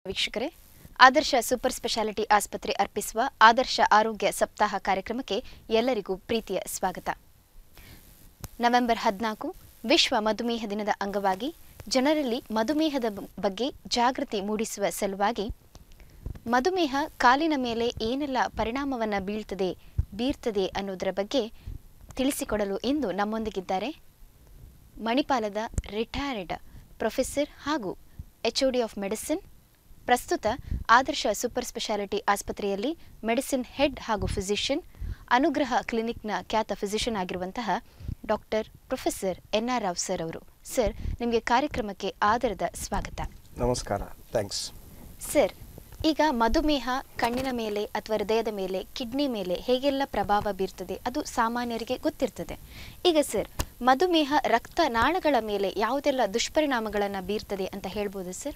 ವೀಕ್ಷಕರೇ ಆದರ್ಶ super speciality ಆಸ್ಪತ್ರೆ ಅರ್ಪಿಸುವ ಆದರ್ಶ ಆರೋಗ್ಯ ಸಪ್ತಾಹ ಕಾರ್ಯಕ್ರಮಕ್ಕೆ ಎಲ್ಲರಿಗೂ ಪ್ರೀತಿಯ ಸ್ವಾಗತ ನವೆಂಬರ್ ಹದಿನಾಲ್ಕು ವಿಶ್ವ ಮಧುಮೇಹ ದಿನದ ಅಂಗವಾಗಿ ಜನರಲ್ಲಿ ಮಧುಮೇಹದ ಬ- ಬಗ್ಗೆ ಜಾಗೃತಿ ಮೂಡಿಸುವ ಸಲುವಾಗಿ ಮಧುಮೇಹ ಕಾಲಿನ ಮೇಲೆ ಏನೆಲ್ಲ ಪರಿಣಾಮವನ್ನು ಬೀಳ್ತದೆ ಬೀರ್ತದೆ ಅನ್ನೋದರ ಬಗ್ಗೆ ತಿಳಿಸಿಕೊಡಲು ಇಂದು ನಮ್ಮೊಂದಿಗಿದ್ದಾರೆ ಮಣಿಪಾಲದ ರಿಟೈರ್ಡ್ ಪ್ರೊಫೆಸರ್ ಹಾಗೂ ಎಚ್ ಡಿ ಆಫ್ ಮೆಡಿಸಿನ್ ಪ್ರಸ್ತುತ ಆದರ್ಶ ಸೂಪರ್ ಸ್ಪೆಷಾಲಿಟಿ ಆಸ್ಪತ್ರೆಯಲ್ಲಿ ಮೆಡಿಸಿನ್ ಹೆಡ್ ಹಾಗೂ ಫಿಸಿಷಿಯನ್ ಅನುಗ್ರಹ ಕ್ಲಿನಿಕ್ನ ಖ್ಯಾತ ಫಿಸಿಷಿಯನ್ ಆಗಿರುವಂತಹ doctor professor N R Rao sir ಅವರು ಸರ್ ನಿಮಗೆ ಕಾರ್ಯಕ್ರಮಕ್ಕೆ ಆದರದ ಸ್ವಾಗತ ನಮಸ್ಕಾರ ಥ್ಯಾಂಕ್ಸ್ ಸರ್ ಈಗ ಮಧುಮೇಹ ಕಣ್ಣಿನ ಮೇಲೆ ಅಥವಾ ಹೃದಯದ ಮೇಲೆ ಕಿಡ್ನಿ ಮೇಲೆ ಹೇಗೆಲ್ಲ ಪ್ರಭಾವ ಬೀರ್ತದೆ ಅದು ಸಾಮಾನ್ಯರಿಗೆ ಗೊತ್ತಿರ್ತದೆ ಈಗ ಸರ್ ಮಧುಮೇಹ ರಕ್ತನಾಳಗಳ ಮೇಲೆ ಯಾವುದೆಲ್ಲ ದುಷ್ಪರಿಣಾಮಗಳನ್ನು ಬೀರ್ತದೆ ಅಂತ ಹೇಳ್ಬೋದು ಸರ್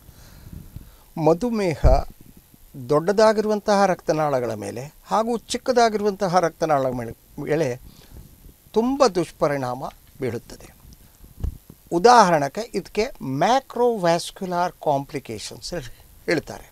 ಮಧುಮೇಹ ದೊಡ್ಡದಾಗಿರುವಂತಹ ರಕ್ತನಾಳಗಳ ಮೇಲೆ ಹಾಗೂ ಚಿಕ್ಕದಾಗಿರುವಂತಹ ರಕ್ತನಾಳ ಮೇಲೆ ಮೇಲೆ ತುಂಬ ದುಷ್ಪರಿಣಾಮ ಬೀಳುತ್ತದೆ ಉದಾಹರಣೆಗೆ ಇದಕ್ಕೆ ಮ್ಯಾಕ್ರೋವ್ಯಾಸ್ಕ್ಯುಲಾರ್ ಕಾಂಪ್ಲಿಕೇಶನ್ಸ್ ಹೇಳ್ತಾರೆ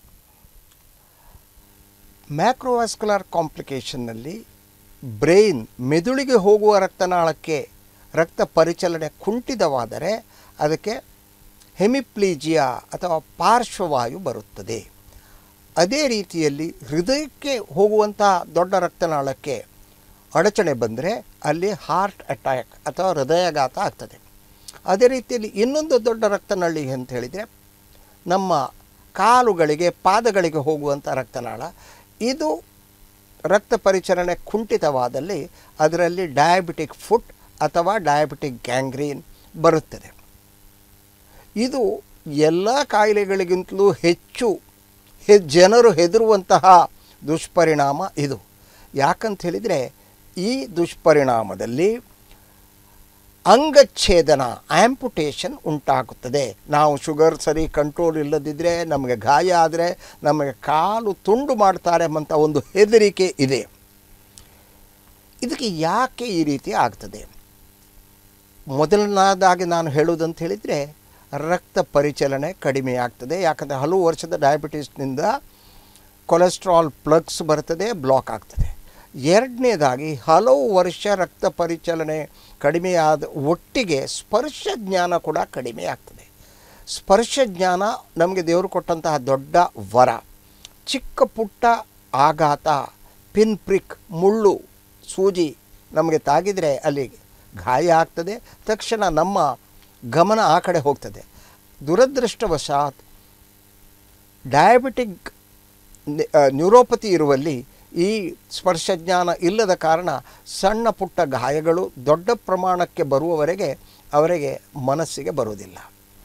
ಮ್ಯಾಕ್ರೋವ್ಯಾಸ್ಕ್ಯುಲಾರ್ ಕಾಂಪ್ಲಿಕೇಶನ್ನಲ್ಲಿ ಬ್ರೈನ್ ಮೆದುಳಿಗೆ ಹೋಗುವ ರಕ್ತನಾಳಕ್ಕೆ ರಕ್ತ ಪರಿಚಲನೆ ಕುಂಠಿತವಾದರೆ ಅದಕ್ಕೆ ಹೆಮಿಪ್ಲೀಜಿಯಾ ಅಥವಾ ಪಾರ್ಶ್ವವಾಯು ಬರುತ್ತದೆ ಅದೇ ರೀತಿಯಲ್ಲಿ ಹೃದಯಕ್ಕೆ ಹೋಗುವಂತಹ ದೊಡ್ಡ ರಕ್ತನಾಳಕ್ಕೆ ಅಡಚಣೆ ಬಂದರೆ ಅಲ್ಲಿ ಹಾರ್ಟ್ ಅಟ್ಯಾಕ್ ಅಥವಾ ಹೃದಯಾಘಾತ ಆಗ್ತದೆ ಅದೇ ರೀತಿಯಲ್ಲಿ ಇನ್ನೊಂದು ದೊಡ್ಡ ರಕ್ತನಳ್ಳಿ ಅಂತ ಹೇಳಿದರೆ ನಮ್ಮ ಕಾಲುಗಳಿಗೆ ಪಾದಗಳಿಗೆ ಹೋಗುವಂಥ ರಕ್ತನಾಳ ಇದು ರಕ್ತ ಪರಿಚಲನೆ ಕುಂಠಿತವಾದಲ್ಲಿ ಅದರಲ್ಲಿ ಡಯಾಬಿಟಿಕ್ ಫುಟ್ ಅಥವಾ ಡಯಾಬಿಟಿಕ್ ಗ್ಯಾಂಗ್ರೀನ್ ಬರುತ್ತದೆ ಇದು ಎಲ್ಲ ಕಾಯಿಲೆಗಳಿಗಿಂತಲೂ ಹೆಚ್ಚು ಹೆ ಜನರು ಹೆದರುವಂತಹ ದುಷ್ಪರಿಣಾಮ ಇದು ಯಾಕಂತ ಹೇಳಿದರೆ ಈ ದುಷ್ಪರಿಣಾಮದಲ್ಲಿ ಅಂಗಚ್ಛೇದನ ಆ್ಯಂಪುಟೇಷನ್ ಉಂಟಾಗುತ್ತದೆ ನಾವು ಶುಗರ್ ಸರಿ ಕಂಟ್ರೋಲ್ ಇಲ್ಲದಿದ್ದರೆ ನಮಗೆ ಗಾಯ ಆದರೆ ನಮಗೆ ಕಾಲು ತುಂಡು ಮಾಡ್ತಾರೆ ಎಂಬಂಥ ಒಂದು ಹೆದರಿಕೆ ಇದೆ ಇದಕ್ಕೆ ಯಾಕೆ ಈ ರೀತಿ ಆಗ್ತದೆ ಮೊದಲನೇದಾಗಿ ನಾನು ಹೇಳುವುದಂತ ಹೇಳಿದರೆ ರಕ್ತ ಪರಿಚಲನೆ ಕಡಿಮೆ ಆಗ್ತದೆ ಯಾಕಂದರೆ ಹಲವು ವರ್ಷದ ಡಯಾಬಿಟಿಸ್ನಿಂದ ಕೊಲೆಸ್ಟ್ರಾಲ್ ಪ್ಲಗ್ಸ್ ಬರ್ತದೆ ಬ್ಲಾಕ್ ಆಗ್ತದೆ ಎರಡನೇದಾಗಿ ಹಲವು ವರ್ಷ ರಕ್ತ ಪರಿಚಲನೆ ಕಡಿಮೆಯಾದ ಒಟ್ಟಿಗೆ ಸ್ಪರ್ಶ ಜ್ಞಾನ ಕೂಡ ಕಡಿಮೆ ಆಗ್ತದೆ ಸ್ಪರ್ಶ ಜ್ಞಾನ ನಮಗೆ ದೇವರು ಕೊಟ್ಟಂತಹ ದೊಡ್ಡ ವರ ಚಿಕ್ಕ ಪುಟ್ಟ ಆಘಾತ ಪಿನ್ ಪ್ರಿಕ್ ಮುಳ್ಳು ಸೂಜಿ ನಮಗೆ ತಾಗಿದರೆ ಅಲ್ಲಿ ಗಾಯ ಆಗ್ತದೆ ತಕ್ಷಣ ನಮ್ಮ ಗಮನ ಆ ಕಡೆ ಹೋಗ್ತದೆ ದುರದೃಷ್ಟವಶಾತ್ ಡಯಾಬಿಟಿಕ್ ನಿ- ಆ, ನ್ಯೂರೋಪತಿ ಇರುವಲ್ಲಿ ಈ ಸ್ಪರ್ಶಜ್ಞಾನ ಇಲ್ಲದ ಕಾರಣ ಸಣ್ಣ ಪುಟ್ಟ ಗಾಯಗಳು ದೊಡ್ಡ ಪ್ರಮಾಣಕ್ಕೆ ಬರುವವರೆಗೆ ಅವರಿಗೆ ಮನಸ್ಸಿಗೆ ಬರುವುದಿಲ್ಲ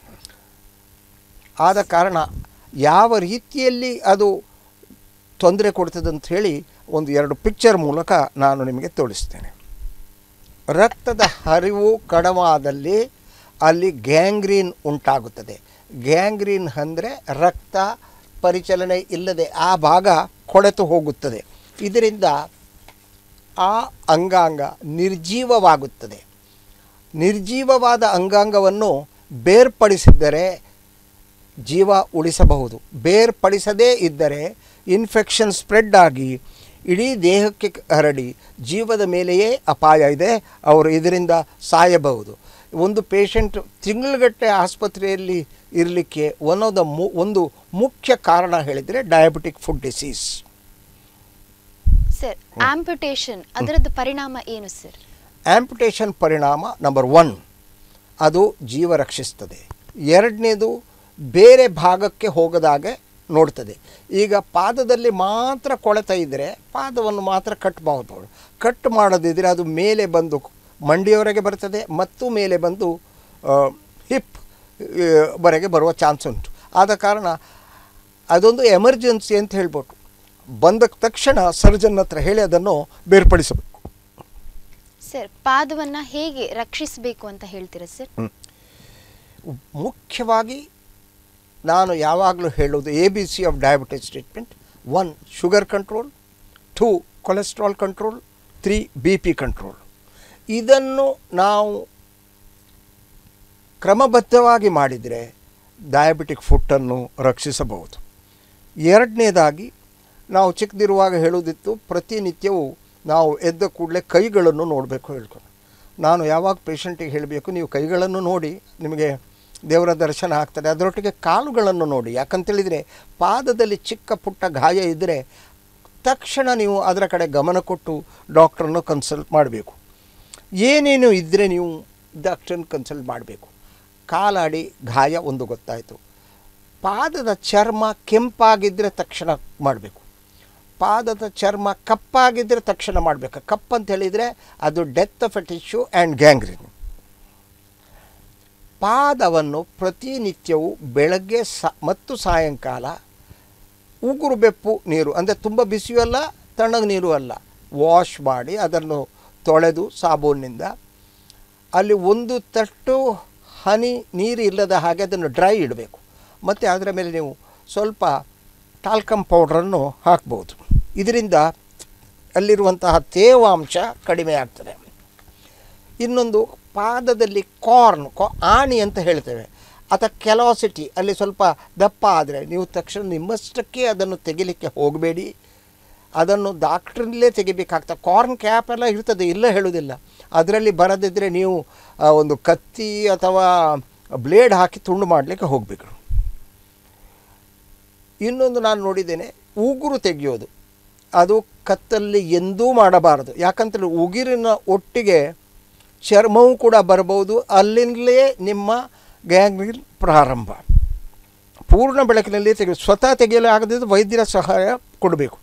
ಆದ ಕಾರಣ ಯಾವ ರೀತಿಯಲ್ಲಿ ಅದು ತೊಂದರೆ ಕೊಡ್ತದೆ ಅಂತ ಹೇಳಿ ಒಂದು ಎರಡು ಪಿಕ್ಚರ್ ಮೂಲಕ ನಾನು ನಿಮಗೆ ತೋರಿಸ್ತೇನೆ ರಕ್ತದ ಹರಿವು ಕಡಿಮಾದಲ್ಲಿ ಅಲ್ಲಿ ಗ್ಯಾಂಗ್ರೀನ್ ಉಂಟಾಗುತ್ತದೆ ಗ್ಯಾಂಗ್ರೀನ್ ಅಂದರೆ ರಕ್ತ ಪರಿಚಲನೆ ಇಲ್ಲದೆ ಆ ಭಾಗ ಕೊಳೆತು ಹೋಗುತ್ತದೆ ಇದರಿಂದ ಆ ಅಂಗಾಂಗ ನಿರ್ಜೀವವಾಗುತ್ತದೆ ನಿರ್ಜೀವವಾದ ಅಂಗಾಂಗವನ್ನು ಬೇರ್ಪಡಿಸಿದ್ದರೆ ಜೀವ ಉಳಿಸಬಹುದು ಬೇರ್ಪಡಿಸದೇ ಇದ್ದರೆ ಇನ್ಫೆಕ್ಷನ್ ಸ್ಪ್ರೆಡ್ ಆಗಿ ಇಡೀ ದೇಹಕ್ಕೆ ಹರಡಿ ಜೀವದ ಮೇಲೆಯೇ ಅಪಾಯ ಇದೆ ಅವರು ಇದರಿಂದ ಸಾಯಬಹುದು ಒಂದು ಪೇಷಂಟ್ ತಿಂಗಳುಗಟ್ಟಲೆ ಆಸ್ಪತ್ರೆಯಲ್ಲಿ ಇರಲಿಕ್ಕೆ ಒನ್ ಆಫ್ ದ ಮು ಒಂದು ಮುಖ್ಯ ಕಾರಣ ಹೇಳಿದರೆ diabetic foot disease sir amputation ಅದರದ್ದು ಪರಿಣಾಮ ಏನು ಸರ್ ಆಂಪ್ಯುಟೇಷನ್ ಪರಿಣಾಮ ನಂಬರ್ ಒನ್ ಅದು ಜೀವ ರಕ್ಷಿಸ್ತದೆ ಎರಡನೇದು ಬೇರೆ ಭಾಗಕ್ಕೆ ಹೋಗದಾಗೆ ನೋಡ್ತದೆ ಈಗ ಪಾದದಲ್ಲಿ ಮಾತ್ರ ಕೊಳೆತ ಇದ್ದರೆ ಪಾದವನ್ನು ಮಾತ್ರ ಕಟ್ ಮಾಡಬಹುದು ಕಟ್ ಮಾಡದಿದ್ದರೆ ಅದು ಮೇಲೆ ಬಂದು ಮಂಡಿಯವರೆಗೆ ಬರ್ತದೆ ಮತ್ತು ಮೇಲೆ ಬಂದು ಹಿಪ್ ವರೆಗೆ ಬರುವ ಚಾನ್ಸ್ ಉಂಟು ಆದ ಕಾರಣ ಅದೊಂದು ಎಮರ್ಜೆನ್ಸಿ ಅಂತ ಹೇಳ್ಬೋದು ಬಂದ ತಕ್ಷಣ ಸರ್ಜನ್ ಹತ್ರ ಹೇಳಿ ಅದನ್ನು ಬೇರ್ಪಡಿಸಬೇಕು ಸರ್ ಪಾದವನ್ನ ಹೇಗೆ ರಕ್ಷಿಸಬೇಕು ಅಂತ ಹೇಳ್ತೀರಾ ಸರ್ ಮುಖ್ಯವಾಗಿ ನಾನು ಯಾವಾಗಲೂ ಹೇಳೋದು A B C of diabetes treatment one sugar control two cholesterol control three B P control ಇದನ್ನು ನಾವು ಕ್ರಮಬದ್ಧವಾಗಿ ಮಾಡಿದರೆ ಡಯಾಬಿಟಿಕ್ ಫುಟ್ಟನ್ನು ರಕ್ಷಿಸಬಹುದು ಎರಡನೇದಾಗಿ ನಾವು ಚಿಕ್ಕದಿರುವಾಗ ಹೇಳೋದಿತ್ತು ಪ್ರತಿನಿತ್ಯವೂ ನಾವು ಎದ್ದ ಕೂಡಲೇ ಕೈಗಳನ್ನು ನೋಡಬೇಕು ಹೇಳ್ಕೊಂಡು ನಾನು ಯಾವಾಗ ಪೇಷಂಟಿಗೆ ಹೇಳಬೇಕು ನೀವು ಕೈಗಳನ್ನು ನೋಡಿ ನಿಮಗೆ ದೇವರ ದರ್ಶನ ಆಗ್ತದೆ ಅದರೊಟ್ಟಿಗೆ ಕಾಲುಗಳನ್ನು ನೋಡಿ ಯಾಕಂತೇಳಿದರೆ ಪಾದದಲ್ಲಿ ಚಿಕ್ಕ ಪುಟ್ಟ ಗಾಯ ಇದ್ದರೆ ತಕ್ಷಣ ನೀವು ಅದರ ಕಡೆ ಗಮನ ಕೊಟ್ಟು ಡಾಕ್ಟ್ರನ್ನು ಕನ್ಸಲ್ಟ್ ಮಾಡಬೇಕು ಏನೇನು ಇದ್ದರೆ ನೀವು ಡಾಕ್ಟ್ರನ್ನ ಕನ್ಸಲ್ಟ್ ಮಾಡಬೇಕು ಕಾಲಾಡಿ ಗಾಯ ಒಂದು ಗೊತ್ತಾಯಿತು ಪಾದದ ಚರ್ಮ ಕೆಂಪಾಗಿದ್ದರೆ ತಕ್ಷಣ ಮಾಡಬೇಕು ಪಾದದ ಚರ್ಮ ಕಪ್ಪಾಗಿದ್ದರೆ ತಕ್ಷಣ ಮಾಡಬೇಕು ಕಪ್ ಅಂತ ಹೇಳಿದರೆ ಅದು death of a tissue and gangrene ಪಾದವನ್ನು ಪ್ರತಿನಿತ್ಯವೂ ಬೆಳಗ್ಗೆ ಸ ಮತ್ತು ಸಾಯಂಕಾಲ ಉಗುರು ಬೆಪ್ಪು ನೀರು ಅಂದರೆ ತುಂಬ ಬಿಸಿಯೂ ಅಲ್ಲ ತಣ್ಣಗೆ ನೀರು ಅಲ್ಲ ವಾಶ್ ಮಾಡಿ ಅದನ್ನು ತೊಳೆದು ಸಾಬೂನಿನಿಂದ ಅಲ್ಲಿ ಒಂದು ತಟ್ಟು ಹನಿ ನೀರು ಇಲ್ಲದ ಹಾಗೆ ಅದನ್ನು ಡ್ರೈ ಇಡಬೇಕು ಮತ್ತು ಅದರ ಮೇಲೆ ನೀವು ಸ್ವಲ್ಪ ಟಾಲ್ಕಮ್ ಪೌಡ್ರನ್ನು ಹಾಕ್ಬೋದು ಇದರಿಂದ ಅಲ್ಲಿರುವಂತಹ ತೇವಾಂಶ ಕಡಿಮೆ ಆಗ್ತದೆ ಇನ್ನೊಂದು ಪಾದದಲ್ಲಿ ಕಾರ್ನ್ ಕಾ ಆಣಿ ಅಂತ ಹೇಳ್ತೇವೆ ಅಥವಾ ಕೆಲೋಸಿಟಿ ಅಲ್ಲಿ ಸ್ವಲ್ಪ ದಪ್ಪ ಆದರೆ ನೀವು ತಕ್ಷಣ ನಿಮ್ಮಷ್ಟಕ್ಕೆ ಅದನ್ನು ತೆಗಿಲಿಕ್ಕೆ ಹೋಗಬೇಡಿ ಅದನ್ನು ಡಾಕ್ಟ್ರಲ್ಲೇ ತೆಗಿಬೇಕಾಗ್ತದೆ ಕಾರ್ನ್ ಕ್ಯಾಪ್ ಎಲ್ಲ ಇರ್ತದೆ ಇಲ್ಲ ಹೇಳೋದಿಲ್ಲ ಅದರಲ್ಲಿ ಬರದಿದ್ದರೆ ನೀವು ಆ, ಒಂದು ಕತ್ತಿ ಅಥವಾ ಬ್ಲೇಡ್ ಹಾಕಿ ತುಂಡು ಮಾಡಲಿಕ್ಕೆ ಹೋಗಬೇಕು ಇನ್ನೊಂದು ನಾನು ನೋಡಿದ್ದೇನೆ ಉಗುರು ತೆಗೆಯೋದು ಅದು ಕತ್ತಲ್ಲಿ ಎಂದೂ ಮಾಡಬಾರದು ಯಾಕಂತೇಳಿ ಉಗುರಿನ ಒಟ್ಟಿಗೆ ಚರ್ಮವೂ ಕೂಡ ಬರಬಹುದು ಅಲ್ಲಿಂದಲೇ ನಿಮ್ಮ ಗ್ಯಾಂಗ್ರೀನ್ ಪ್ರಾರಂಭ ಪೂರ್ಣ ಬೆಳಕಿನಲ್ಲಿ ತೆಗೆ ಸ್ವತಃ ತೆಗೆಯಲು ಆಗದಿದ್ದು ವೈದ್ಯರ ಸಹಾಯ ಕೊಡಬೇಕು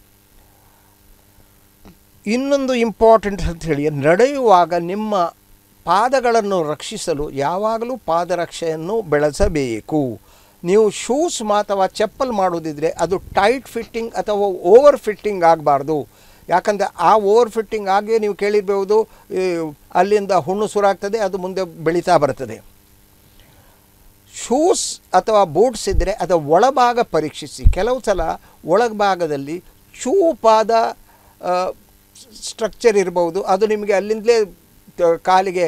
ಇನ್ನೊಂದು ಇಂಪಾರ್ಟೆಂಟ್ ಅಂತ ಹೇಳಿ ನಡೆಯುವಾಗ ನಿಮ್ಮ ಪಾದಗಳನ್ನು ರಕ್ಷಿಸಲು ಯಾವಾಗಲೂ ಪಾದರಕ್ಷೆಯನ್ನು ಬೆಳೆಸಬೇಕು ನೀವು ಶೂಸ್ ಅಥವಾ ಚಪ್ಪಲ್ ಮಾಡೋದಿದ್ರೆ ಅದು ಟೈಟ್ ಫಿಟ್ಟಿಂಗ್ ಅಥವಾ ಓವರ್ ಫಿಟ್ಟಿಂಗ್ ಆಗಬಾರ್ದು ಯಾಕಂದರೆ ಆ ಓವರ್ ಫಿಟ್ಟಿಂಗ್ ಆಗಿ ನೀವು ಕೇಳಿರ್ಬೋದು ಈ ಅಲ್ಲಿಂದ ಹುಣ್ಣು ಸುರಾಗ್ತದೆ ಅದು ಮುಂದೆ ಬೆಳೀತಾ ಬರ್ತದೆ ಶೂಸ್ ಅಥವಾ ಬೂಟ್ಸ್ ಇದ್ದರೆ ಅದರ ಒಳಭಾಗ ಪರೀಕ್ಷಿಸಿ ಕೆಲವು ಸಲ ಒಳಭಾಗದಲ್ಲಿ ಚೂಪಾದ ಸ್ಟ್ರಕ್ಚರ್ ಇರ್ಬೋದು ಅದು ನಿಮಗೆ ಅಲ್ಲಿಂದಲೇ ತ- ಕಾಲಿಗೆ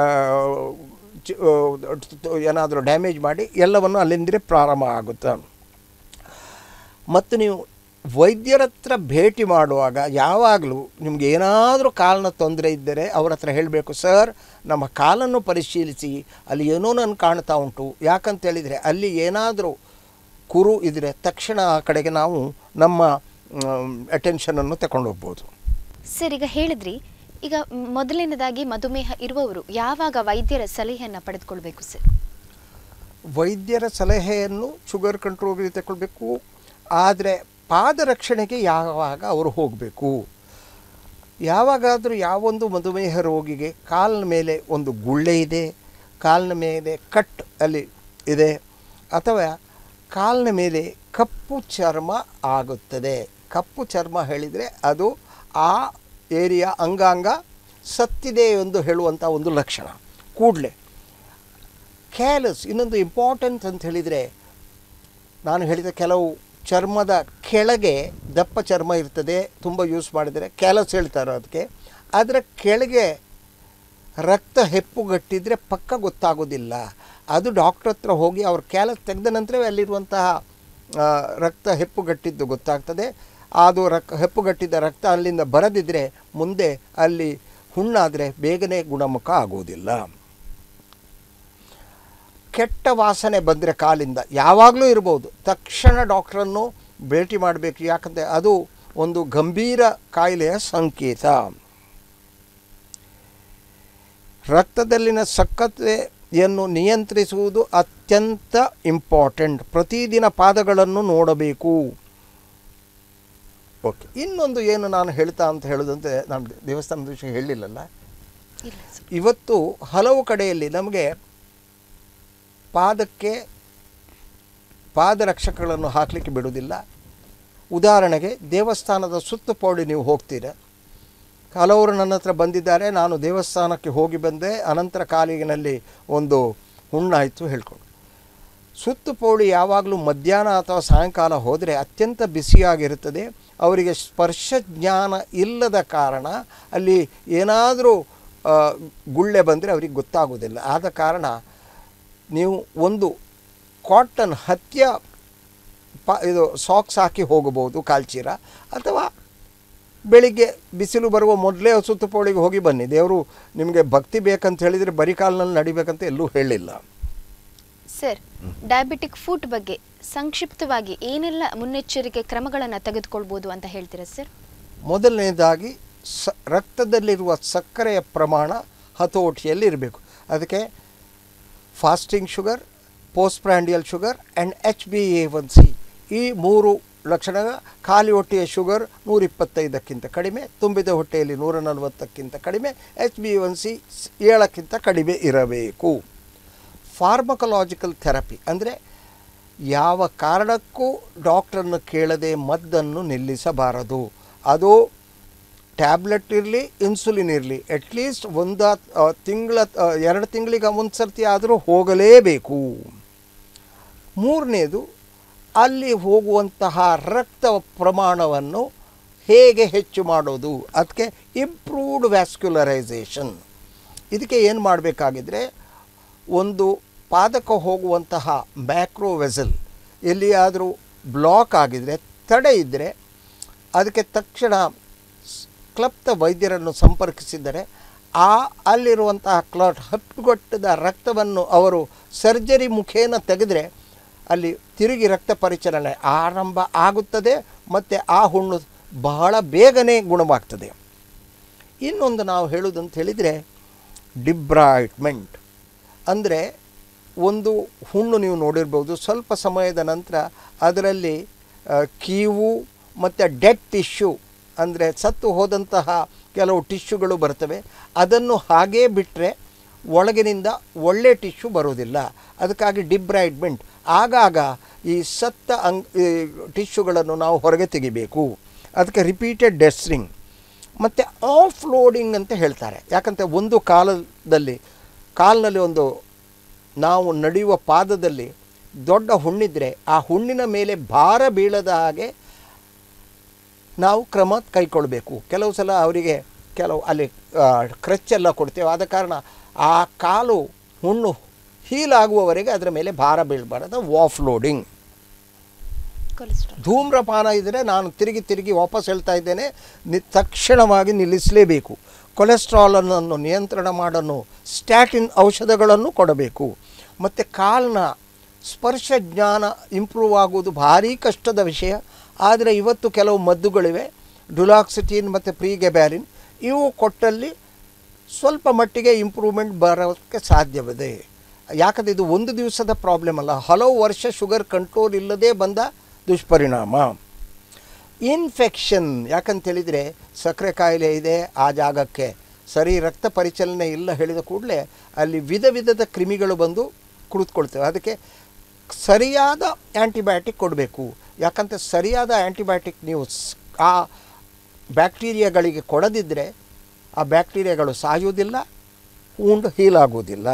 ಏನಾದರೂ ಡ್ಯಾಮೇಜ್ ಮಾಡಿ ಎಲ್ಲವನ್ನು ಅಲ್ಲಿಂದಲೇ ಪ್ರಾರಂಭ ಆಗುತ್ತೆ ಮತ್ತು ನೀವು ವೈದ್ಯರ ಹತ್ರ ಭೇಟಿ ಮಾಡುವಾಗ ಯಾವಾಗಲೂ ನಿಮ್ಗೆ ಏನಾದರೂ ಕಾಲಿನ ತೊಂದರೆ ಇದ್ದರೆ ಅವ್ರ ಹತ್ರ ಹೇಳಬೇಕು ಸರ್ ನಮ್ಮ ಕಾಲನ್ನು ಪರಿಶೀಲಿಸಿ ಅಲ್ಲಿ ಏನೋ ನನಗೆ ಕಾಣ್ತಾ ಉಂಟು ಯಾಕಂತೇಳಿದರೆ ಅಲ್ಲಿ ಏನಾದರೂ ಕುರು ಇದ್ದರೆ ತಕ್ಷಣ ಆ ಕಡೆಗೆ ನಾವು ನಮ್ಮ ಅಟೆನ್ಷನನ್ನು ತಗೊಂಡು ಹೋಗ್ಬೋದು ಸರ್ ಈಗ ಹೇಳಿದ್ರಿ ಈಗ ಮೊದಲನೇದಾಗಿ ಮಧುಮೇಹ ಇರುವವರು ಯಾವಾಗ ವೈದ್ಯರ ಸಲಹೆಯನ್ನು ಪಡೆದುಕೊಳ್ಬೇಕು ಸರ್ ವೈದ್ಯರ ಸಲಹೆಯನ್ನು ಶುಗರ್ ಕಂಟ್ರೋಲ್ಗೆ ತಗೊಳ್ಬೇಕು ಆದರೆ ಪಾದರಕ್ಷಣೆಗೆ ಯಾವಾಗ ಅವರು ಹೋಗಬೇಕು ಯಾವಾಗಾದರೂ ಯಾವೊಂದು ಮಧುಮೇಹ ರೋಗಿಗೆ ಕಾಲಿನ ಮೇಲೆ ಒಂದು ಗುಳ್ಳೆ ಇದೆ ಕಾಲಿನ ಮೇಲೆ ಕಟ್ ಅಲ್ಲಿ ಇದೆ ಅಥವಾ ಕಾಲಿನ ಮೇಲೆ ಕಪ್ಪು ಚರ್ಮ ಆಗುತ್ತದೆ ಕಪ್ಪು ಚರ್ಮ ಹೇಳಿದರೆ ಅದು ಆ ಏರಿಯಾ ಅಂಗಾಂಗ ಸತ್ತಿದೆ ಎಂದು ಹೇಳುವಂಥ ಒಂದು ಲಕ್ಷಣ ಕೂಡಲೇ ಕ್ಯಾಲಸ್ ಇನ್ನೊಂದು ಇಂಪಾರ್ಟೆಂಟ್ ಅಂತ ಹೇಳಿದರೆ ನಾನು ಹೇಳಿದ ಕೆಲವು ಚರ್ಮದ ಕೆಳಗೆ ದಪ್ಪ ಚರ್ಮ ಇರ್ತದೆ ತುಂಬ ಯೂಸ್ ಮಾಡಿದರೆ ಕ್ಯಾಲಸ್ ಹೇಳ್ತಾರೆ ಅದಕ್ಕೆ ಅದರ ಕೆಳಗೆ ರಕ್ತ ಹೆಪ್ಪುಗಟ್ಟಿದರೆ ಪಕ್ಕ ಗೊತ್ತಾಗೋದಿಲ್ಲ ಅದು ಡಾಕ್ಟ್ರ್ ಹತ್ರ ಹೋಗಿ ಅವ್ರ ಕ್ಯಾಲಸ್ ತೆಗೆದ ನಂತರವೇ ಅಲ್ಲಿರುವಂತಹ ಆ, ರಕ್ತ ಹೆಪ್ಪುಗಟ್ಟಿದ್ದು ಗೊತ್ತಾಗ್ತದೆ ಅದು ರಕ್ ಹೆಪ್ಪುಗಟ್ಟಿದ ರಕ್ತ ಅಲ್ಲಿಂದ ಬರದಿದ್ದರೆ ಮುಂದೆ ಅಲ್ಲಿ ಹುಣ್ಣಾದರೆ ಬೇಗನೆ ಗುಣಮುಖ ಆಗೋದಿಲ್ಲ ಕೆಟ್ಟ ವಾಸನೆ ಬಂದರೆ ಕಾಲಿಂದ ಯಾವಾಗಲೂ ಇರ್ಬೋದು ತಕ್ಷಣ ಡಾಕ್ಟ್ರನ್ನು ಭೇಟಿ ಮಾಡಬೇಕು ಯಾಕಂದರೆ ಅದು ಒಂದು ಗಂಭೀರ ಕಾಯಿಲೆಯ ಸಂಕೇತ ರಕ್ತದಲ್ಲಿನ ಸಕ್ಕತೆಯನ್ನು ನಿಯಂತ್ರಿಸುವುದು ಅತ್ಯಂತ ಇಂಪಾರ್ಟೆಂಟ್ ಪ್ರತಿದಿನ ಪಾದಗಳನ್ನು ನೋಡಬೇಕು ಓಕೆ ಇನ್ನೊಂದು ಏನು ನಾನು ಹೇಳ್ತಾ ಅಂತ ಹೇಳೋದಂತೆ ನಾನು ದೇವಸ್ಥಾನದ ವಿಷಯ ಹೇಳಿಲ್ಲಲ್ಲ ಇಲ್ಲ ಸರ್ ಇವತ್ತು ಹಲವು ಕಡೆಯಲ್ಲಿ ನಮಗೆ ಪಾದಕ್ಕೆ ಪಾದರಕ್ಷಕಗಳನ್ನು ಹಾಕಲಿಕ್ಕೆ ಬಿಡುವುದಿಲ್ಲ ಉದಾಹರಣೆಗೆ ದೇವಸ್ಥಾನದ ಸುತ್ತುಪೌಡಿ ನೀವು ಹೋಗ್ತೀರ ಹಲವರು ನನ್ನ ಹತ್ರ ಬಂದಿದ್ದಾರೆ ನಾನು ದೇವಸ್ಥಾನಕ್ಕೆ ಹೋಗಿ ಬಂದೆ ಅನಂತರ ಕಾಲಿನಲ್ಲಿ ಒಂದು ಹುಣ್ಣಾಯಿತು ಹೇಳ್ಕೊಂಡು ಸುತ್ತುಪೌಳಿ ಯಾವಾಗಲೂ ಮಧ್ಯಾಹ್ನ ಅಥವಾ ಸಾಯಂಕಾಲ ಹೋದರೆ ಅತ್ಯಂತ ಬಿಸಿಯಾಗಿರುತ್ತದೆ ಅವರಿಗೆ ಸ್ಪರ್ಶ ಜ್ಞಾನ ಇಲ್ಲದ ಕಾರಣ ಅಲ್ಲಿ ಏನಾದರೂ ಗುಳ್ಳೆ ಬಂದರೆ ಅವರಿಗೆ ಗೊತ್ತಾಗೋದಿಲ್ಲ ಆದ ಕಾರಣ ನೀವು ಒಂದು ಕಾಟನ್ ಹತ್ತಿಯ ಪ ಇದು ಸಾಕ್ಸ್ ಹಾಕಿ ಹೋಗಬಹುದು ಕಾಲ್ಚೀರ ಅಥವಾ ಬೆಳಿಗ್ಗೆ ಬಿಸಿಲು ಬರುವ ಮೊದಲೇ ಸುತ್ತುಪೋಳಿಗೆ ಹೋಗಿ ಬನ್ನಿ ದೇವರು ನಿಮಗೆ ಭಕ್ತಿ ಬೇಕಂತ ಹೇಳಿದರೆ ಬರಿ ಕಾಲಿನಲ್ಲಿ ನಡಿಬೇಕಂತ ಎಲ್ಲೂ ಹೇಳಿಲ್ಲ ಸರ್ ಡಯಾಬಿಟಿಕ್ ಫುಡ್ ಬಗ್ಗೆ ಸಂಕ್ಷಿಪ್ತವಾಗಿ ಏನೆಲ್ಲ ಮುನ್ನೆಚ್ಚರಿಕೆ ಕ್ರಮಗಳನ್ನು ತೆಗೆದುಕೊಳ್ಬೋದು ಅಂತ ಹೇಳ್ತೀರಾ ಸರ್ ಮೊದಲನೇದಾಗಿ ಸ ರಕ್ತದಲ್ಲಿರುವ ಸಕ್ಕರೆಯ ಪ್ರಮಾಣ ಹತೋಟಿಯಲ್ಲಿ ಇರಬೇಕು ಅದಕ್ಕೆ fasting sugar post prandial sugar and H B A one C ಈ ಮೂರು ಲಕ್ಷಣ ಖಾಲಿ ಹೊಟ್ಟೆಯ ಶುಗರ್ ನೂರಿಪ್ಪತ್ತೈದಕ್ಕಿಂತ ಕಡಿಮೆ ತುಂಬಿದ ಹೊಟ್ಟೆಯಲ್ಲಿ ನೂರ ನಲವತ್ತಕ್ಕಿಂತ ಕಡಿಮೆ ಎಚ್ ಬಿ ಒನ್ ಸಿ ಏಳಕ್ಕಿಂತ ಕಡಿಮೆ ಇರಬೇಕು ಫಾರ್ಮಕಲಾಜಿಕಲ್ ಥೆರಪಿ ಅಂದರೆ ಯಾವ ಕಾರಣಕ್ಕೂ ಡಾಕ್ಟ್ರನ್ನು ಕೇಳದೆ ಮದ್ದನ್ನು ನಿಲ್ಲಿಸಬಾರದು ಅದು ಟ್ಯಾಬ್ಲೆಟ್ ಇರಲಿ ಇನ್ಸುಲಿನ್ ಇರಲಿ ಅಟ್ಲೀಸ್ಟ್ ಒಂದು ತಿಂಗಳ ಎರಡು ತಿಂಗಳಿಗೆ ಒಂದು ಸರ್ತಿ ಆದರೂ ಹೋಗಲೇಬೇಕು ಮೂರನೇದು ಅಲ್ಲಿ ಹೋಗುವಂತಹ ರಕ್ತ ಪ್ರಮಾಣವನ್ನು ಹೇಗೆ ಹೆಚ್ಚು ಮಾಡೋದು ಅದಕ್ಕೆ ಇಂಪ್ರೂವ್ಡ್ ವ್ಯಾಸ್ಕ್ಯುಲರೈಸೇಷನ್ ಇದಕ್ಕೆ ಏನು ಮಾಡಬೇಕಾಗಿದ್ರೆ ಒಂದು ಪಾದಕ ಹೋಗುವಂತಹ ಮ್ಯಾಕ್ರೋ ವೆಸಲ್ ಎಲ್ಲಿಯಾದರೂ ಬ್ಲಾಕ್ ಆಗಿದರೆ ತಡೆ ಇದ್ದರೆ ಅದಕ್ಕೆ ತಕ್ಷಣ ಸ್- ಕ್ಲಪ್ತ ವೈದ್ಯರನ್ನು ಸಂಪರ್ಕಿಸಿದರೆ ಆ ಅಲ್ಲಿರುವಂತಹ ಕ್ಲಾಟ್ ಹಪ್ಪುಗೊಟ್ಟದ ರಕ್ತವನ್ನು ಅವರು ಸರ್ಜರಿ ಮುಖೇನ ತೆಗೆದರೆ ಅಲ್ಲಿ ತಿರುಗಿ ರಕ್ತ ಪರಿಚಲನೆ ಆರಂಭ ಆಗುತ್ತದೆ ಮತ್ತು ಆ ಹುಣ್ಣು ಬಹಳ ಬೇಗನೆ ಗುಣವಾಗ್ತದೆ ಇನ್ನೊಂದು ನಾವು ಹೇಳೋದಂತ ಹೇಳಿದರೆ ಡಿಬ್ರಾಯ್ಟ್ಮೆಂಟ್ ಅಂದರೆ ಒಂದು ಹುಣ್ಣು ನೀವು ನೋಡಿರ್ಬೋದು ಸ್ವಲ್ಪ ಸಮಯದ ನಂತರ ಅದರಲ್ಲಿ ಆ, ಕೀವು ಮತ್ತು ಡೆಡ್ ಟಿಶ್ಯೂ ಅಂದರೆ ಸತ್ತು ಹೋದಂತಹ ಕೆಲವು ಟಿಶ್ಯೂಗಳು ಬರ್ತವೆ ಅದನ್ನು ಹಾಗೇ ಬಿಟ್ಟರೆ ಒಳಗಿನಿಂದ ಒಳ್ಳೆ ಟಿಶ್ಯೂ ಬರೋದಿಲ್ಲ ಅದಕ್ಕಾಗಿ ಡಿಬ್ರೈಡ್ಮೆಂಟ್ ಆಗಾಗ ಈ ಸತ್ತ ಅಂಗ್ ಈ ಟಿಶ್ಯೂಗಳನ್ನು ನಾವು ಹೊರಗೆ ತೆಗಿಬೇಕು ಅದಕ್ಕೆ ರಿಪೀಟೆಡ್ ಡೆಸ್ರಿಂಗ್ ಮತ್ತು ಆಫ್ ಲೋಡಿಂಗ್ ಅಂತ ಹೇಳ್ತಾರೆ ಯಾಕಂತ ಒಂದು ಕಾಲದಲ್ಲಿ ಕಾಲಿನಲ್ಲಿ ಒಂದು ನಾವು ನಡೆಯುವ ಪಾದದಲ್ಲಿ ದೊಡ್ಡ ಹುಣ್ಣಿದ್ರೆ ಆ ಹುಣ್ಣಿನ ಮೇಲೆ ಭಾರ ಬೀಳದ ಹಾಗೆ ನಾವು ಕ್ರಮ ಕೈಗೊಳ್ಳಬೇಕು ಕೆಲವು ಸಲ ಅವರಿಗೆ ಕೆಲವು ಅಲ್ಲಿ ಕ್ರಚ್ಚೆಲ್ಲ ಕೊಡ್ತೇವೆ ಆದ ಕಾರಣ ಆ ಕಾಲು ಹುಣ್ಣು ಹೀಲಾಗುವವರೆಗೆ ಅದರ ಮೇಲೆ ಭಾರ ಬೀಳಬಾರದು ಆಫ್ ಲೋಡಿಂಗ್ ಕೊಲೆಸ್ಟ್ರಾಲ್ ಧೂಮ್ರಪಾನ ಇದ್ದರೆ ನಾನು ತಿರುಗಿ ತಿರುಗಿ ವಾಪಸ್ ಹೇಳ್ತಾ ಇದ್ದೇನೆ ನಿ ತಕ್ಷಣವಾಗಿ ನಿಲ್ಲಿಸಲೇಬೇಕು ಕೊಲೆಸ್ಟ್ರಾಲನ್ನು ನಿಯಂತ್ರಣ ಮಾಡಲು ಸ್ಟ್ಯಾಟಿನ್ ಔಷಧಗಳನ್ನು ಕೊಡಬೇಕು ಮತ್ತು ಕಾಲಿನ ಸ್ಪರ್ಶ ಜ್ಞಾನ ಇಂಪ್ರೂವ್ ಆಗುವುದು ಭಾರೀ ಕಷ್ಟದ ವಿಷಯ ಆದರೆ ಇವತ್ತು ಕೆಲವು ಮದ್ದುಗಳಿವೆ ಡುಲಾಕ್ಸಿಟಿನ್ ಮತ್ತು ಪ್ರೀಗೆಬ್ಯಾರಿನ್ ಇವು ಕೊಟ್ಟಲ್ಲಿ ಸ್ವಲ್ಪ ಮಟ್ಟಿಗೆ ಇಂಪ್ರೂವ್ಮೆಂಟ್ ಬರೋಕ್ಕೆ ಸಾಧ್ಯವಿದೆ ಯಾಕಂದರೆ ಇದು ಒಂದು ದಿವಸದ ಪ್ರಾಬ್ಲಮ್ ಅಲ್ಲ ಹಲವು ವರ್ಷ ಶುಗರ್ ಕಂಟ್ರೋಲ್ ಇಲ್ಲದೆ ಬಂದ ದುಷ್ಪರಿಣಾಮ ಇನ್ಫೆಕ್ಷನ್ ಯಾಕಂತ ಹೇಳಿದರೆ ಸಕ್ಕರೆ ಕಾಯಿಲೆ ಇದೆ ಆ ಜಾಗಕ್ಕೆ ಸರಿ ರಕ್ತ ಪರಿಚಲನೆ ಇಲ್ಲ ಹೇಳಿದ ಕೂಡಲೇ ಅಲ್ಲಿ ವಿಧ ವಿಧದ ಕ್ರಿಮಿಗಳು ಬಂದು ಕುಳಿತುಕೊಳ್ತೇವೆ ಅದಕ್ಕೆ ಸರಿಯಾದ ಆ್ಯಂಟಿಬಯೋಟಿಕ್ ಕೊಡಬೇಕು ಯಾಕಂತ ಸರಿಯಾದ ಆ್ಯಂಟಿಬಯೋಟಿಕ್ ನೀವು ಸ್- ಆ ಬ್ಯಾಕ್ಟೀರಿಯಾಗಳಿಗೆ ಕೊಡದಿದ್ದರೆ ಆ ಬ್ಯಾಕ್ಟೀರಿಯಾಗಳು ಸಾಯುವುದಿಲ್ಲ ಉಂಡು ಹೀಲಾಗುವುದಿಲ್ಲ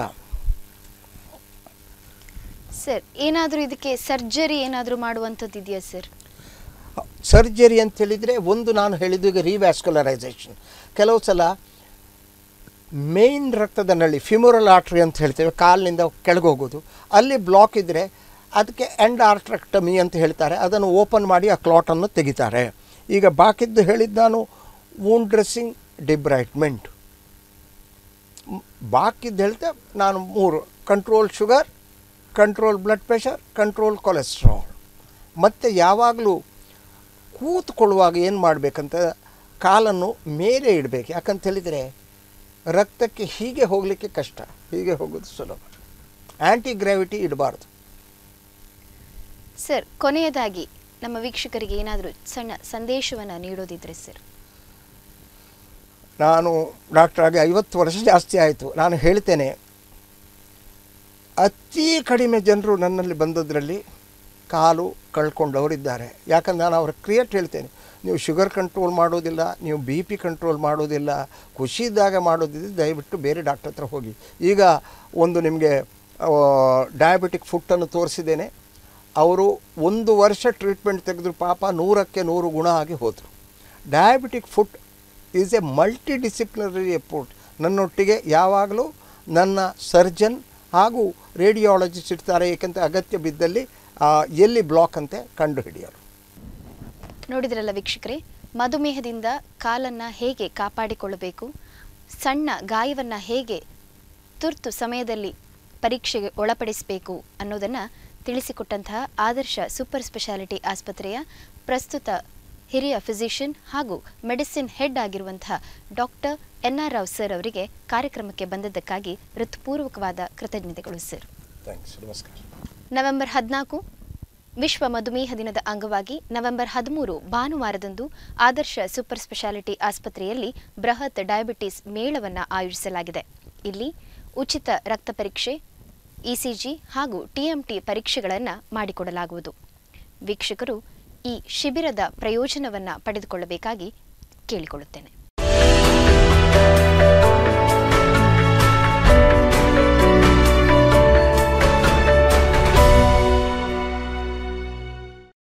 ಸರ್ ಏನಾದರೂ ಇದಕ್ಕೆ ಸರ್ಜರಿ ಏನಾದರೂ ಮಾಡುವಂಥದ್ದು ಇದೆಯಾ ಸರ್ ಸರ್ಜರಿ ಅಂತ ಹೇಳಿದರೆ ಒಂದು ನಾನು ಹೇಳಿದ್ದು ಈಗ ರಿವ್ಯಾಸ್ಕ್ಯುಲರೈಸೇಷನ್ ಕೆಲವು ಸಲ ಮೇನ್ ರಕ್ತದ ನಳಿ ಫಿಮೋರಲ್ ಆರ್ಟ್ರಿ ಅಂತ ಹೇಳ್ತೇವೆ ಕಾಲಿನಿಂದ ಕೆಳಗೆ ಹೋಗೋದು ಅಲ್ಲಿ ಬ್ಲಾಕ್ ಇದ್ದರೆ ಅದಕ್ಕೆ ಎಂಡ್ ಆರ್ಟ್ರಕ್ಟಮಿ ಅಂತ ಹೇಳ್ತಾರೆ ಅದನ್ನು ಓಪನ್ ಮಾಡಿ ಆ ಕ್ಲಾಟನ್ನು ತೆಗಿತಾರೆ ಈಗ ಬಾಕಿದ್ದು ಹೇಳಿದ್ದು ನಾನು ವೂಂಡ್ ಡ್ರೆಸ್ಸಿಂಗ್ ಡಿಬ್ರೈಟ್ಮೆಂಟ್ ಬಾಕಿದ್ದು ಹೇಳ್ತೆ ನಾನು ಮೂರು control sugar control blood pressure control cholesterol ಮತ್ತು ಯಾವಾಗಲೂ ಕೂತ್ಕೊಳ್ಳುವಾಗ ಏನು ಮಾಡಬೇಕಂತ ಕಾಲನ್ನು ಮೇಲೆ ಇಡಬೇಕು ಯಾಕಂತ ಹೇಳಿದರೆ ರಕ್ತಕ್ಕೆ ಹೀಗೆ ಹೋಗಲಿಕ್ಕೆ ಕಷ್ಟ ಹೀಗೆ ಹೋಗೋದು ಸುಲಭ ಆ್ಯಂಟಿ ಗ್ರಾವಿಟಿ ಇಡಬಾರ್ದು ಸರ್ ಕೊನೆಯದಾಗಿ ನಮ್ಮ ವೀಕ್ಷಕರಿಗೆ ಏನಾದರೂ ಸಣ್ಣ ಸಂದೇಶವನ್ನು ನೀಡೋದಿದ್ರೆ ಸರ್ ನಾನು ಡಾಕ್ಟರ್ ಆಗಿ ಐವತ್ತು ವರ್ಷ ಜಾಸ್ತಿ ಆಯಿತು ನಾನು ಹೇಳ್ತೇನೆ ಅತಿ ಕಡಿಮೆ ಜನರು ನನ್ನಲ್ಲಿ ಬಂದದ್ರಲ್ಲಿ ಕಾಲು ಕಳ್ಕೊಂಡವರಿದ್ದಾರೆ ಯಾಕಂದ್ರೆ ನಾನು ಅವ್ರ ಕ್ರಿಯೇಟ್ ಹೇಳ್ತೇನೆ ನೀವು ಶುಗರ್ ಕಂಟ್ರೋಲ್ ಮಾಡೋದಿಲ್ಲ ನೀವು ಬಿ ಪಿ ಕಂಟ್ರೋಲ್ ಮಾಡೋದಿಲ್ಲ ಖುಷಿ ಇದ್ದಾಗ ಮಾಡೋದಿದ್ರೆ ದಯವಿಟ್ಟು ಬೇರೆ ಡಾಕ್ಟರ್ ಹತ್ರ ಹೋಗಿ ಈಗ ಒಂದು ನಿಮಗೆ ಡಯಾಬಿಟಿಕ್ ಫುಟ್ಟನ್ನು ತೋರಿಸಿದ್ದೇನೆ ಅವರು ಒಂದು ವರ್ಷ ಟ್ರೀಟ್ಮೆಂಟ್ ತೆಗೆದ್ರು ಪಾಪ ನೂರಕ್ಕೆ ನೂರು ಗುಣ ಆಗಿ ಹೋದರು diabetic foot is a multidisciplinary approach ನನ್ನೊಟ್ಟಿಗೆ ಯಾವಾಗಲೂ ನನ್ನ ಸರ್ಜನ್ ಹಾಗೂ ರೇಡಿಯಾಲಜಿಸ್ಟ್ ಇರ್ತಾರೆ ಏಕೆಂತ ಅಗತ್ಯ ಬಿದ್ದಲ್ಲಿ ಆ, ಎಲ್ಲಿ ಬ್ಲಾಕ್ ಅಂತೆ ಕಂಡು ಹಿಡಿಯಲು ನೋಡಿದ್ರಲ್ಲ ವೀಕ್ಷಕರೇ ಮಧುಮೇಹದಿಂದ ಕಾಲನ್ನು ಹೇಗೆ ಕಾಪಾಡಿಕೊಳ್ಳಬೇಕು ಸಣ್ಣ ಗಾಯವನ್ನು ಹೇಗೆ ತುರ್ತು ಸಮಯದಲ್ಲಿ ಪರೀಕ್ಷೆಗೆ ಒಳಪಡಿಸಬೇಕು ಅನ್ನೋದನ್ನು ತಿಳಿಸಿಕೊಟ್ಟಂತಹ ಆದರ್ಶ ಸೂಪರ್ ಸ್ಪೆಷಾಲಿಟಿ ಆಸ್ಪತ್ರೆಯ ಪ್ರಸ್ತುತ ಹಿರಿಯ ಫಿಸಿಷಿಯನ್ ಹಾಗೂ ಮೆಡಿಸಿನ್ ಹೆಡ್ ಆಗಿರುವಂತಹ doctor N R Rao sir ಅವರಿಗೆ ಕಾರ್ಯಕ್ರಮಕ್ಕೆ ಬಂದದ್ದಕ್ಕಾಗಿ ಹೃತ್ಪೂರ್ವಕವಾದ ಕೃತಜ್ಞತೆಗಳು ಸರ್ ಥ್ಯಾಂಕ್ಸ್ ನಮಸ್ಕಾರ ನವೆಂಬರ್ ಹದಿನಾಲ್ಕು ವಿಶ್ವ ಮಧುಮೇಹ ದಿನದ ಅಂಗವಾಗಿ ನವೆಂಬರ್ ಹದಿಮೂರು ಭಾನುವಾರದಂದು ಆದರ್ಶ ಸೂಪರ್ ಸ್ಪೆಷಾಲಿಟಿ ಆಸ್ಪತ್ರೆಯಲ್ಲಿ ಬೃಹತ್ ಡಯಾಬಿಟಿಸ್ ಮೇಳವನ್ನು ಆಯೋಜಿಸಲಾಗಿದೆ ಇಲ್ಲಿ ಉಚಿತ ರಕ್ತ ಪರೀಕ್ಷೆ ಇಸಿಜಿ ಹಾಗೂ ಟಿಎಂಟಿ ಪರೀಕ್ಷೆಗಳನ್ನು ಮಾಡಿಕೊಡಲಾಗುವುದು ವೀಕ್ಷಕರು ಈ ಶಿಬಿರದ ಪ್ರಯೋಜನವನ್ನು ಪಡೆದುಕೊಳ್ಳಬೇಕಾಗಿ ಕೇಳಿಕೊಳ್ಳುತ್ತೇನೆ